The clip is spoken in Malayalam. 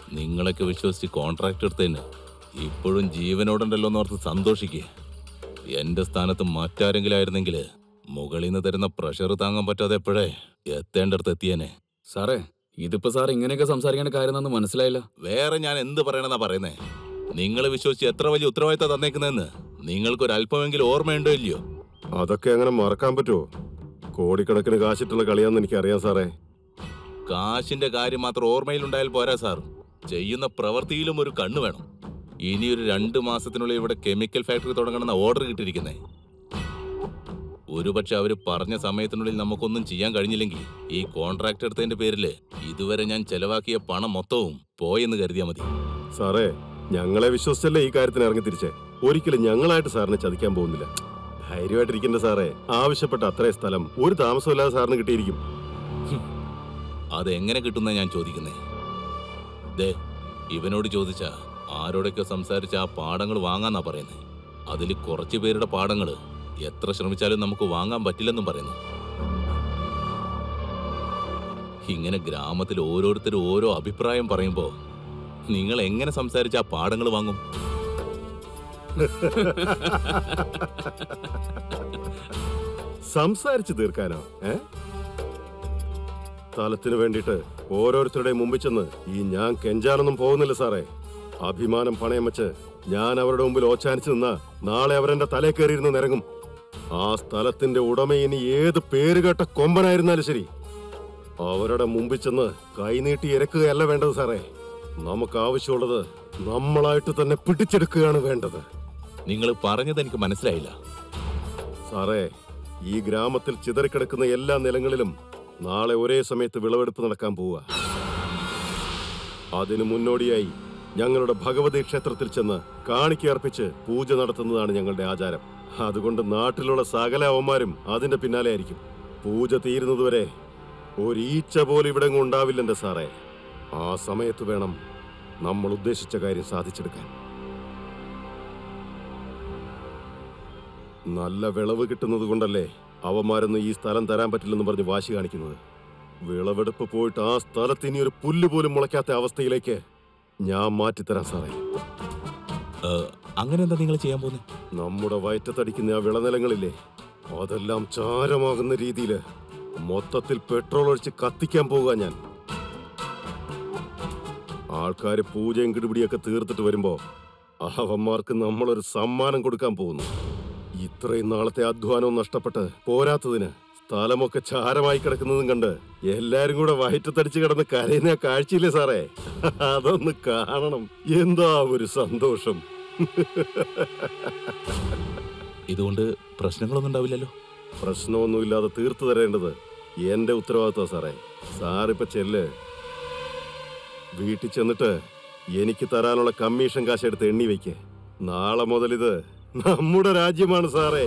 നിങ്ങളൊക്കെ വിശ്വസിച്ച് കോൺട്രാക്ട് എടുത്തതിന് ഇപ്പോഴും ജീവനോടുണ്ടല്ലോ എന്നോർത്ത് സന്തോഷിക്കേ എന്റെ സ്ഥാനത്ത് മറ്റാരെങ്കിലും ആയിരുന്നെങ്കിൽ മുകളിൽ നിന്ന് തരുന്ന പ്രഷർ താങ്ങാൻ പറ്റാതെ എപ്പോഴേ എത്തേണ്ടടുത്ത് എത്തിയേനെ സാറേ ഇതിപ്പോ സാർ ഇങ്ങനെയൊക്കെ സംസാരിക്കേണ്ട കാര്യമെന്നു മനസ്സിലായില്ല വേറെ ഞാൻ എന്ത് പറയണെന്നാ പറയുന്നേ നിങ്ങൾ വിശ്വസിച്ച് എത്ര വലിയ ഉത്തരവാദിത്തം തന്നേക്കുന്നതെന്ന് നിങ്ങൾക്കൊരു അല്പമെങ്കിലും ഓർമ്മയുണ്ടോ ഇല്ലയോ അതൊക്കെ അങ്ങനെ മറക്കാൻ പറ്റുമോ കോടിക്കണക്കിന് കാശിട്ടുള്ള കളിയാന്ന് എനിക്കറിയാം സാറേ കാശിന്റെ കാര്യം മാത്രം ഓർമ്മയിലുണ്ടായാൽ പോരാ സാർ ചെയ്യുന്ന പ്രവൃത്തിയിലും ഒരു കണ്ണ് വേണം ഇനി ഒരു രണ്ട് മാസത്തിനുള്ളിൽ ഇവിടെ കെമിക്കൽ ഫാക്ടറി തുടങ്ങണമെന്ന ഓർഡർ കിട്ടിയിരിക്കുന്നേ ഒരുപക്ഷെ അവര് പറഞ്ഞ സമയത്തിനുള്ളിൽ നമുക്കൊന്നും ചെയ്യാൻ കഴിഞ്ഞില്ലെങ്കിൽ ഈ കോൺട്രാക്ട് എടുത്തതിന്റെ പേരില് ഇതുവരെ ഞാൻ ചെലവാക്കിയ പണം മൊത്തവും പോയെന്ന് കരുതിയാ മതി സാറേ ഞങ്ങളെ വിശ്വസിച്ചല്ലേ ഈ കാര്യത്തിന് ഇറങ്ങി തിരിച്ചേ ഒരിക്കലും ഞങ്ങളായിട്ട് സാറിനെ ചതിക്കാൻ പോകുന്നില്ല ധൈര്യമായിട്ടിരിക്കണ്ട സാറേ ആവശ്യപ്പെട്ട അത്രയും സ്ഥലം ഒരു താമസമില്ലാതെ സാറിന് കിട്ടിയിരിക്കും അതെങ്ങനെ കിട്ടുന്ന ഞാൻ ചോദിക്കുന്നേ ദേ ഇവനോട് ചോദിച്ച ആരോടൊക്കെ സംസാരിച്ച ആ പാടങ്ങൾ വാങ്ങാന്നാ പറയുന്നത് അതിൽ കുറച്ചു പേരുടെ പാടങ്ങൾ എത്ര ശ്രമിച്ചാലും നമുക്ക് വാങ്ങാൻ പറ്റില്ലെന്നും പറയുന്നു ഇങ്ങനെ ഗ്രാമത്തിൽ ഓരോരുത്തരും ഓരോ അഭിപ്രായം പറയുമ്പോ നിങ്ങൾ എങ്ങനെ സംസാരിച്ച ആ പാടങ്ങൾ വാങ്ങും സംസാരിച്ചു തീർക്കാനോ ഏ സ്ഥലത്തിന് വേണ്ടിയിട്ട് ഓരോരുത്തരുടെയും മുമ്പിൽ ചെന്ന് ഈ ഞാൻ കെഞ്ചാനൊന്നും പോകുന്നില്ല സാറേ അഭിമാനം പണയം വെച്ച് ഞാൻ അവരുടെ മുമ്പിൽ ഓച്ചാനിച്ചു നിന്നാ നാളെ അവരെന്റെ തലേ കയറിയിരുന്ന് നിരങ്ങും ആ സ്ഥലത്തിന്റെ ഉടമ ഇനി ഏത് പേരുകേട്ട കൊമ്പനായിരുന്നാലും ശരി അവരുടെ മുമ്പിൽ ചെന്ന് കൈനീട്ടി ഇരക്കുകയല്ല വേണ്ടത് സാറേ നമുക്ക് ആവശ്യമുള്ളത് നമ്മളായിട്ട് തന്നെ പിടിച്ചെടുക്കുകയാണ് വേണ്ടത് നിങ്ങൾ പറഞ്ഞത് എനിക്ക് മനസ്സിലായില്ല സാറേ ഈ ഗ്രാമത്തിൽ ചിതറിക്കിടക്കുന്ന എല്ലാ നിലങ്ങളിലും നാളെ ഒരേ സമയത്ത് വിളവെടുപ്പ് നടക്കാൻ പോവുക അതിനു മുന്നോടിയായി ഞങ്ങളുടെ ഭഗവതി ക്ഷേത്രത്തിൽ ചെന്ന് കാണിക്കർപ്പിച്ച് പൂജ നടത്തുന്നതാണ് ഞങ്ങളുടെ ആചാരം അതുകൊണ്ട് നാട്ടിലുള്ള സകല അവന്മാരും അതിന്റെ പിന്നാലെ ആയിരിക്കും പൂജ തീരുന്നതുവരെ ഒരീച്ച പോലും ഇവിടെ എങ്ങും ഉണ്ടാവില്ലെന്റെ സാറേ ആ സമയത്ത് വേണം നമ്മൾ ഉദ്ദേശിച്ച കാര്യം സാധിച്ചെടുക്കാൻ നല്ല വിളവ് കിട്ടുന്നത് കൊണ്ടല്ലേ അവന്മാരൊന്നും ഈ സ്ഥലം തരാൻ പറ്റില്ലെന്ന് പറഞ്ഞ് വാശി കാണിക്കുന്നത് വിളവെടുപ്പ് പോയിട്ട് ആ സ്ഥലത്ത് ഇനി ഒരു പുല്ല് പോലും മുളയ്ക്കാത്ത അവസ്ഥയിലേക്ക് ഞാൻ മാറ്റിത്തരാം സാറേ ഏ, അങ്ങനെ എന്താ നിങ്ങൾ ചെയ്യാൻ പോകുന്നത് നമ്മുടെ വയറ്റത്തടിക്കുന്ന ആ വിളനിലങ്ങളില്ലേ അതെല്ലാം ചാരമാകുന്ന രീതിയിൽ മൊത്തത്തിൽ പെട്രോൾ ഒഴിച്ച് കത്തിക്കാൻ പോകുക ഞാൻ ആൾക്കാര് പൂജയും കിടുപിടിയൊക്കെ തീർത്തിട്ട് വരുമ്പോ അവന്മാർക്ക് നമ്മളൊരു സമ്മാനം കൊടുക്കാൻ പോകുന്നു ഇത്രയും നാളത്തെ അധ്വാനവും നഷ്ടപ്പെട്ട് പോരാത്തതിന് സ്ഥലമൊക്കെ ചാരമായി കിടക്കുന്നതും കണ്ട് എല്ലാരും കൂടെ വയറ്റത്തടിച്ച് കിടന്ന് കരയുന്ന ആ കാഴ്ചയില്ലേ സാറേ അതൊന്ന് കാണണം എന്താ ഒരു സന്തോഷം ഇതുകൊണ്ട് പ്രശ്നങ്ങളൊന്നും ഉണ്ടാവില്ലല്ലോ പ്രശ്നമൊന്നുമില്ലാതെ തീർത്തു തരേണ്ടത് എന്റെ ഉത്തരവാദിത്വം സാറേ സാറിപ്പ ചെല്ല് വീട്ടിൽ ചെന്നിട്ട് എനിക്ക് തരാനുള്ള കമ്മീഷൻ കാശ് എടുത്ത് എണ്ണി വെക്ക് നാളെ മുതൽ ഇത് നമ്മുടെ രാജ്യമാണ് സാറേ